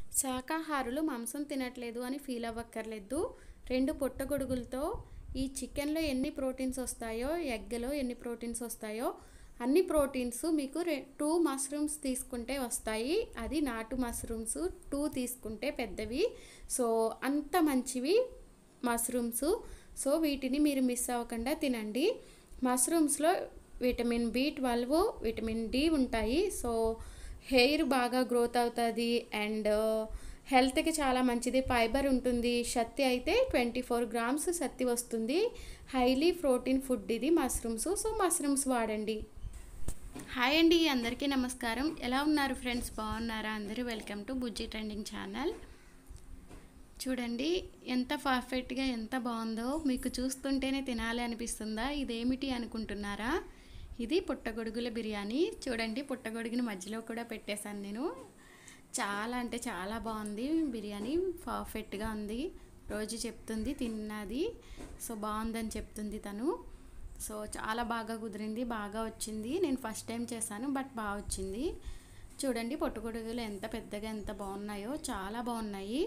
శాకాహారులు మాంసం తినట్లేదు అని ఫీల్ అవ్వక్కర్లేదు రెండు పుట్టగొడుగులతో ఈ చికెన్లో ఎన్ని ప్రోటీన్స్ వస్తాయో ఎగ్లో ఎన్ని ప్రోటీన్స్ వస్తాయో అన్ని ప్రోటీన్స్ మీకు రె టూ మష్రూమ్స్ తీసుకుంటే వస్తాయి అది నాటు మష్రూమ్స్ టూ తీసుకుంటే పెద్దవి సో అంత మంచివి మష్రూమ్స్ సో వీటిని మీరు మిస్ అవ్వకుండా తినండి మష్రూమ్స్లో vitamin B twelve vitamin D ఉంటాయి సో హెయిర్ బాగా గ్రోత్ అవుతుంది అండ్ హెల్త్కి చాలా మంచిది ఫైబర్ ఉంటుంది శక్తి అయితే ట్వంటీ ఫోర్ గ్రామ్స్ శక్తి వస్తుంది హైలీ ప్రోటీన్ ఫుడ్ ఇది మష్రూమ్స్ సో మష్రూమ్స్ వాడండి హాయ్ అండి అందరికీ నమస్కారం ఎలా ఉన్నారు ఫ్రెండ్స్ బాగున్నారా అందరూ welcome to Bujji trending channel చూడండి ఎంత పర్ఫెక్ట్గా ఎంత బాగుందో మీకు చూస్తుంటేనే తినాలి అనిపిస్తుందా ఇదేమిటి అనుకుంటున్నారా ఇది పుట్టగొడుగుల బిర్యానీ చూడండి పుట్టగొడుగుని మధ్యలో కూడా పెట్టేశాను నేను చాలా అంటే చాలా బాగుంది బిర్యానీ పర్ఫెక్ట్గా ఉంది రోజు చెప్తుంది తిన్నది సో బాగుందని చెప్తుంది తను సో చాలా బాగా కుదిరింది బాగా వచ్చింది నేను ఫస్ట్ టైం చేశాను బట్ బాగా వచ్చింది చూడండి పుట్టగొడుగులు ఎంత పెద్దగా ఎంత బాగున్నాయో చాలా బాగున్నాయి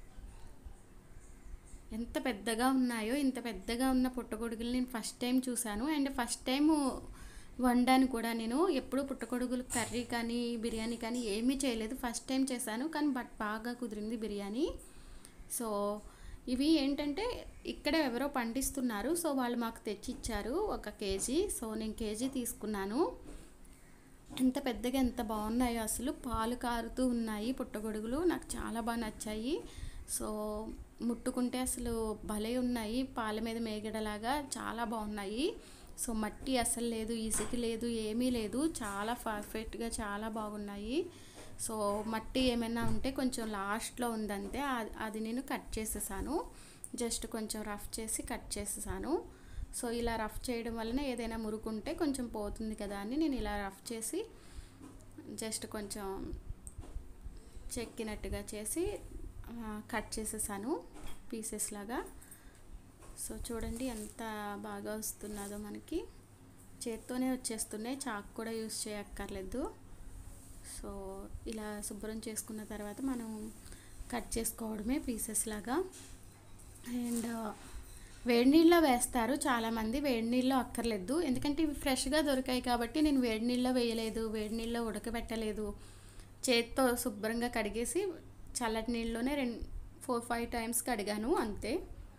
ఎంత పెద్దగా ఉన్నాయో ఇంత పెద్దగా ఉన్న పుట్టగొడుగులు నేను ఫస్ట్ టైం చూశాను అండ్ ఫస్ట్ టైం వండాను కూడా నేను ఎప్పుడు పుట్టగొడుగులు కర్రీ కానీ బిర్యానీ కానీ ఏమీ చేయలేదు ఫస్ట్ టైం చేశాను కానీ బట్ బాగా కుదిరింది బిర్యానీ సో ఇవి ఏంటంటే ఇక్కడ ఎవరో పండిస్తున్నారు సో వాళ్ళు మాకు తెచ్చి ఇచ్చారు ఒక కేజీ సో నేను కేజీ తీసుకున్నాను ఎంత పెద్దగా ఎంత బాగున్నాయో అసలు పాలు కారుతూ ఉన్నాయి పుట్టగొడుగులు నాకు చాలా బాగా నచ్చాయి సో ముట్టుకుంటే అసలు భలే ఉన్నాయి పాల మీద మేగడలాగా చాలా బాగున్నాయి సో మట్టి అసలు లేదు ఇసుక లేదు ఏమీ లేదు చాలా పర్ఫెక్ట్గా చాలా బాగున్నాయి సో మట్టి ఏమైనా ఉంటే కొంచెం లాస్ట్లో ఉందంతే అది నేను కట్ చేసేసాను జస్ట్ కొంచెం రఫ్ చేసి కట్ చేసేసాను సో ఇలా రఫ్ చేయడం వలన ఏదైనా మురుకుంటే కొంచెం పోతుంది కదా అని నేను ఇలా రఫ్ చేసి జస్ట్ కొంచెం చెక్కినట్టుగా చేసి కట్ చేసేసాను పీసెస్ లాగా సో చూడండి ఎంత బాగా వస్తున్నదో మనకి చేత్తోనే వచ్చేస్తున్నాయి చాకు కూడా యూస్ చేయక్కర్లేదు సో ఇలా శుభ్రం చేసుకున్న తర్వాత మనం కట్ చేసుకోవడమే పీసెస్ లాగా అండ్ వేడి నీళ్ళలో వేస్తారు చాలామంది వేడి నీళ్ళలో అక్కర్లేదు ఎందుకంటే ఇవి ఫ్రెష్గా దొరికాయి కాబట్టి నేను వేడి నీళ్ళలో వేయలేదు వేడి నీళ్ళలో ఉడకబెట్టలేదు చేత్తో శుభ్రంగా కడిగేసి చల్లటి నీళ్ళలోనే రెండు ఫోర్ ఫైవ్ టైమ్స్ కడిగాను అంతే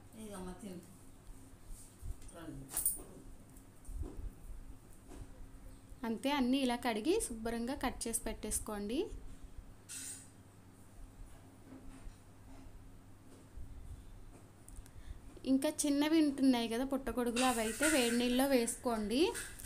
అంతే అన్నీ ఇలా కడిగి శుభ్రంగా కట్ చేసి పెట్టేసుకోండి ఇంకా చిన్నవి ఉంటున్నాయి కదా పుట్టగొడుగులు అవి అయితే వేడి నీళ్ళలో వేసుకోండి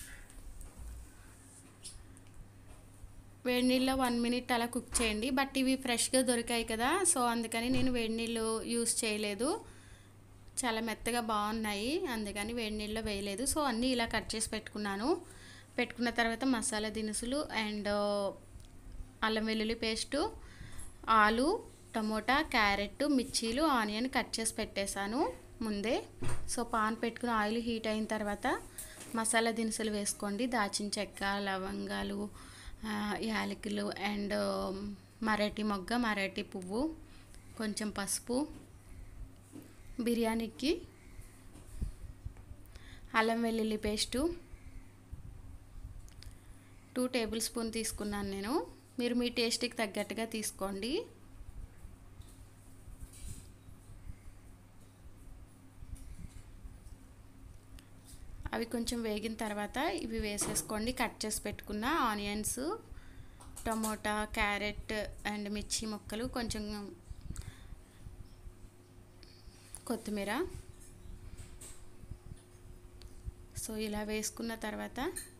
వేడి నీళ్ళలో వన్ మినిట్ అలా కుక్ చేయండి బట్ ఇవి ఫ్రెష్గా దొరికాయి కదా సో అందుకని నేను వేడి నీళ్ళు యూస్ చేయలేదు చాలా మెత్తగా బాగున్నాయి అందుకని వేడి నీళ్ళలో వేయలేదు సో అన్నీ ఇలా కట్ చేసి పెట్టుకున్నాను పెట్టుకున్న తర్వాత మసాలా దినుసులు అండ్ అల్లం వెల్లుల్లి పేస్టు ఆలు టమోటా క్యారెట్ మిర్చీలు ఆనియన్ కట్ చేసి పెట్టేశాను ముందే సో పాన్ పెట్టుకుని ఆయిల్ హీట్ అయిన తర్వాత మసాలా దినుసులు వేసుకోండి దాచిన చెక్క లవంగాలు యాలకులు అండ్ మరాఠీ మొగ్గ మరాఠీ పువ్వు కొంచెం పసుపు బిర్యానీకి అల్లం వెల్లుల్లి పేస్టు టూ టేబుల్ స్పూన్ తీసుకున్నాను నేను మీరు మీ టేస్ట్కి తగ్గట్టుగా తీసుకోండి అవి కొంచెం వేగిన తర్వాత ఇవి వేసేసుకోండి కట్ చేసి పెట్టుకున్న ఆనియన్స్ టమోటా క్యారెట్ అండ్ మిర్చి ముక్కలు కొంచెం కొత్తిమీర సో ఇలా వేసుకున్న తర్వాత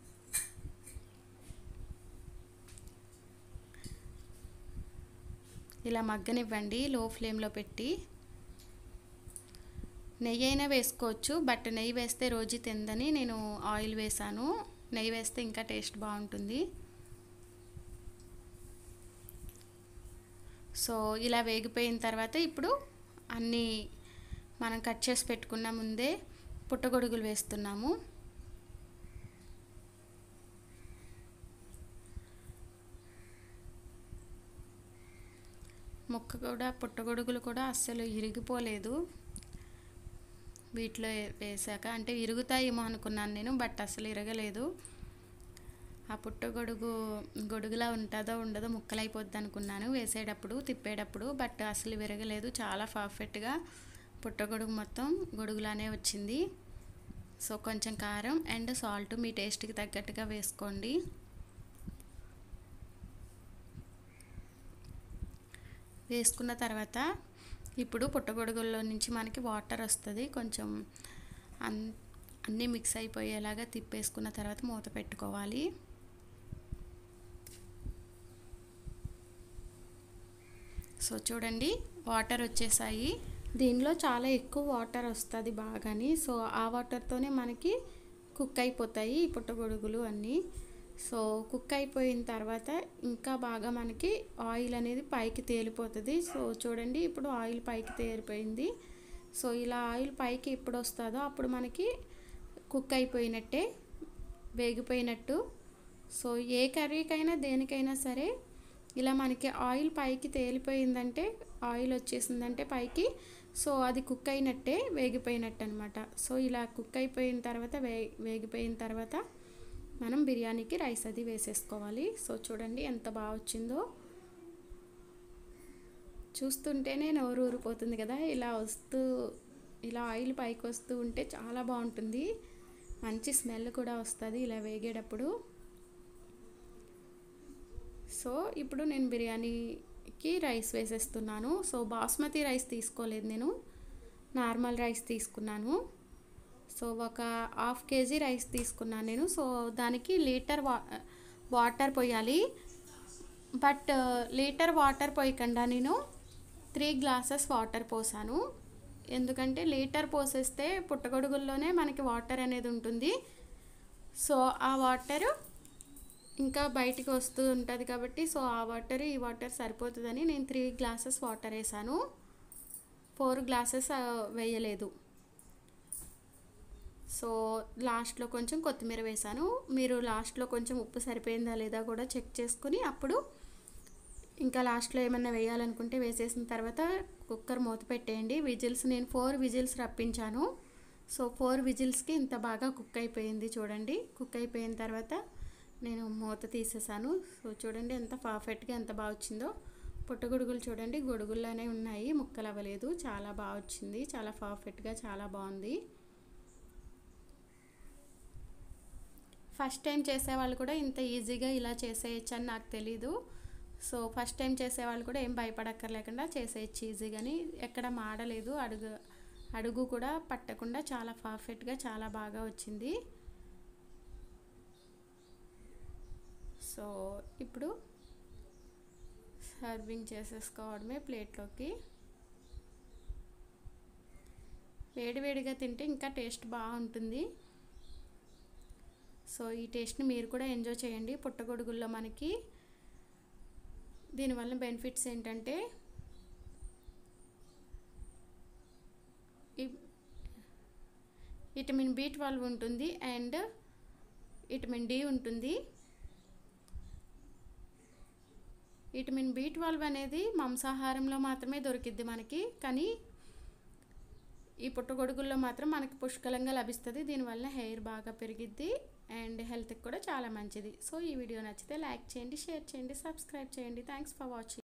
ఇలా మగ్గనివ్వండి లో ఫ్లేమ్లో పెట్టి నెయ్యి అయినా వేసుకోవచ్చు బట్ నెయ్యి వేస్తే రోజు తిందని నేను ఆయిల్ వేసాను నెయ్యి వేస్తే ఇంకా టేస్ట్ బాగుంటుంది సో ఇలా వేగిపోయిన తర్వాత ఇప్పుడు అన్నీ మనం కట్ చేసి పెట్టుకున్న ముందే పుట్టగొడుగులు వేస్తున్నాము ముక్క కూడా పుట్టగొడుగులు కూడా అస్సలు ఇరిగిపోలేదు వీటిలో వేసాక అంటే ఇరుగుతాయేమో అనుకున్నాను నేను బట్ అసలు ఇరగలేదు ఆ పుట్టగొడుగు గొడుగులా ఉంటుందో ఉండదో ముక్కలైపోద్ది అనుకున్నాను వేసేటప్పుడు తిప్పేటప్పుడు బట్ అసలు విరగలేదు చాలా పర్ఫెక్ట్గా పుట్టగొడుగు మొత్తం గొడుగులానే వచ్చింది సో కొంచెం కారం అండ్ సాల్ట్ మీ టేస్ట్కి తగ్గట్టుగా వేసుకోండి వేసుకున్న తర్వాత ఇప్పుడు పుట్టగొడుగుల్లో నుంచి మనకి వాటర్ వస్తుంది కొంచెం అన్ అన్నీ మిక్స్ అయిపోయేలాగా తిప్పేసుకున్న తర్వాత మూత పెట్టుకోవాలి సో చూడండి వాటర్ వచ్చేసాయి దీనిలో చాలా ఎక్కువ వాటర్ వస్తుంది బాగాని సో ఆ వాటర్తోనే మనకి కుక్ అయిపోతాయి ఈ పుట్టగొడుగులు అన్నీ సో కుక్ అయిపోయిన తర్వాత ఇంకా బాగా మనకి ఆయిల్ అనేది పైకి తేలిపోతుంది సో చూడండి ఇప్పుడు ఆయిల్ పైకి తేలిపోయింది సో ఇలా ఆయిల్ పైకి ఎప్పుడు వస్తుందో అప్పుడు మనకి కుక్ అయిపోయినట్టే వేగిపోయినట్టు సో ఏ కర్రీకైనా దేనికైనా సరే ఇలా మనకి ఆయిల్ పైకి తేలిపోయిందంటే ఆయిల్ వచ్చేసిందంటే పైకి సో అది కుక్ అయినట్టే వేగిపోయినట్టు అనమాట సో ఇలా కుక్ అయిపోయిన తర్వాత వే వేగిపోయిన తర్వాత మనం బిర్యానీకి రైస్ అది వేసేసుకోవాలి సో చూడండి ఎంత బాగా వచ్చిందో చూస్తుంటేనే నోరు ఊరిపోతుంది కదా ఇలా వస్తూ ఇలా ఆయిల్ పైకి వస్తూ ఉంటే చాలా బాగుంటుంది మంచి స్మెల్ కూడా వస్తుంది ఇలా వేగేటప్పుడు సో ఇప్పుడు నేను బిర్యానీకి రైస్ వేసేస్తున్నాను సో బాస్మతి రైస్ తీసుకోలేదు నేను నార్మల్ రైస్ తీసుకున్నాను సో ఒక హాఫ్ కేజీ రైస్ తీసుకున్నాను నేను సో దానికి లీటర్ వా వాటర్ పోయాలి బట్ లీటర్ వాటర్ పోయకుండా నేను త్రీ గ్లాసెస్ వాటర్ పోసాను ఎందుకంటే లీటర్ పోసేస్తే పుట్టగొడుగుల్లోనే మనకి వాటర్ అనేది ఉంటుంది సో ఆ వాటర్ ఇంకా బయటికి వస్తూ ఉంటుంది కాబట్టి సో ఆ వాటర్ ఈ వాటర్ సరిపోతుందని నేను త్రీ గ్లాసెస్ వాటర్ వేసాను ఫోర్ గ్లాసెస్ వేయలేదు సో లాస్ట్లో కొంచెం కొత్తిమీర వేసాను మీరు లాస్ట్లో కొంచెం ఉప్పు సరిపోయిందా లేదా కూడా చెక్ చేసుకుని అప్పుడు ఇంకా లాస్ట్లో ఏమన్నా వేయాలనుకుంటే వేసేసిన తర్వాత కుక్కర్ మూత పెట్టేయండి విజిల్స్ నేను ఫోర్ విజిల్స్ రప్పించాను సో ఫోర్ విజిల్స్కి ఇంత బాగా కుక్ అయిపోయింది చూడండి కుక్ అయిపోయిన తర్వాత నేను మూత తీసేసాను సో చూడండి ఎంత పర్ఫెక్ట్గా ఎంత బాగా వచ్చిందో పుట్టగొడుగులు చూడండి గొడుగుల్లోనే ఉన్నాయి ముక్కలు అవ్వలేదు చాలా బాగా వచ్చింది చాలా పర్ఫెక్ట్గా చాలా బాగుంది ఫస్ట్ టైం చేసేవాళ్ళు కూడా ఇంత ఈజీగా ఇలా చేసేయచ్చు అని నాకు తెలీదు సో ఫస్ట్ టైం చేసేవాళ్ళు కూడా ఏం భయపడక్కర్లేకుండా చేసేయచ్చు ఈజీగాని ఎక్కడ మాడలేదు అడుగు అడుగు కూడా పట్టకుండా చాలా పర్ఫెక్ట్గా చాలా బాగా వచ్చింది సో ఇప్పుడు సర్వింగ్ చేసేసుకోవడమే ప్లేట్లోకి వేడివేడిగా తింటే ఇంకా టేస్ట్ బాగుంటుంది సో ఈ టేస్ట్ని మీరు కూడా ఎంజాయ్ చేయండి పుట్టగొడుగుల్లో మనకి దీనివల్ల బెనిఫిట్స్ ఏంటంటే విటమిన్ బి ట్వెల్వ్ ఉంటుంది అండ్ విటమిన్ డి ఉంటుంది విటమిన్ బి ట్వెల్వ్ అనేది మాంసాహారంలో మాత్రమే దొరికిద్ది మనకి కానీ ఈ పుట్టగొడుగుల్లో మాత్రం మనకి పుష్కలంగా లభిస్తుంది దీనివల్ల హెయిర్ బాగా పెరిగిద్ది అండ్ హెల్త్కి కూడా చాలా మంచిది సో ఈ వీడియో నచ్చితే లైక్ చేయండి షేర్ చేయండి సబ్స్క్రైబ్ చేయండి థ్యాంక్స్ ఫర్ వాచింగ్